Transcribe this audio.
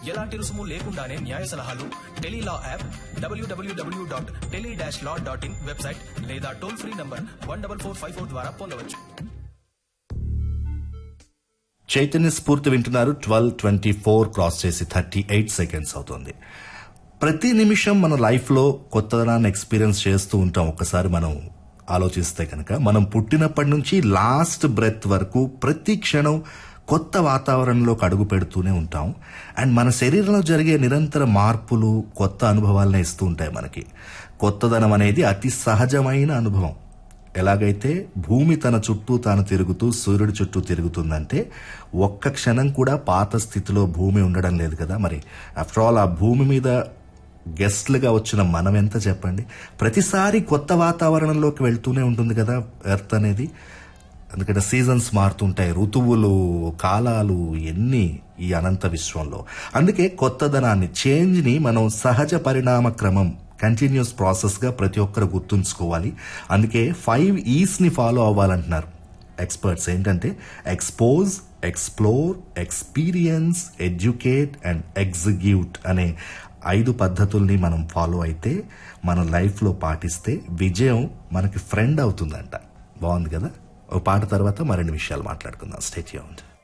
ఎలాంటి రుసుము లేకుండానే న్యాయ సలహాలు tele law app WWW dot tele dash law dot in website లేదా toll free number one double four five four ద్వారా పొందవచ్చు చైతన్య స్ఫూర్తి వింటున్నారు ట్వెల్వ్ ట్వంటీ ఫోర్ క్రాస్ చేసి థర్టీ ఎయిట్ సెకండ్స్ అవుతుంది ప్రతి నిమిషం మన లైఫ్లో కొత్తదనాన్ని ఎక్స్పీరియన్స్ చేస్తూ ఉంటాం ఒక్కసారి మనం ఆలోచిస్తే కనుక మనం పుట్టినప్పటి నుంచి లాస్ట్ బ్రెత్ వరకు ప్రతి క్షణం కొత్త వాతావరణంలోకి అడుగు పెడుతూనే ఉంటాం అండ్ మన శరీరంలో జరిగే నిరంతర మార్పులు కొత్త అనుభవాలను ఇస్తూ ఉంటాయి మనకి కొత్తదనం అనేది అతి సహజమైన అనుభవం ఎలాగైతే భూమి తన చుట్టూ తాను తిరుగుతూ సూర్యుడి చుట్టూ తిరుగుతుందంటే ఒక్క క్షణం కూడా పాత స్థితిలో భూమి ఉండడం లేదు కదా మరి ఆఫ్టర్ ఆల్ ఆ భూమి మీద గెస్ట్లుగా వచ్చిన మనం ఎంత చెప్పండి ప్రతిసారి కొత్త వాతావరణంలోకి వెళ్తూనే ఉంటుంది కదా ఎర్త్ అనేది ఎందుకంటే సీజన్స్ మారుతుంటాయి ఋతువులు కాలాలు ఎన్ని ఈ అనంత విశ్వంలో అందుకే కొత్తదనాన్ని చేంజ్ ని మనం సహజ పరిణామ క్రమం కంటిన్యూస్ ప్రాసెస్ గా ప్రతి ఒక్కరు గుర్తుంచుకోవాలి అందుకే ఫైవ్ ఈస్ ని ఫాలో అవ్వాలంటున్నారు ఎక్స్పర్ట్స్ ఏంటంటే expose explore experience educate and execute అనే ఐదు పద్ధతుల్ని మనం ఫాలో అయితే మన లైఫ్లో పాటిస్తే విజయం మనకి ఫ్రెండ్ అవుతుందంట బాగుంది కదా ఒక పాట తర్వాత మరిన్ని విషయాలు మాట్లాడుకుందాం స్టేట్ యూన్డ్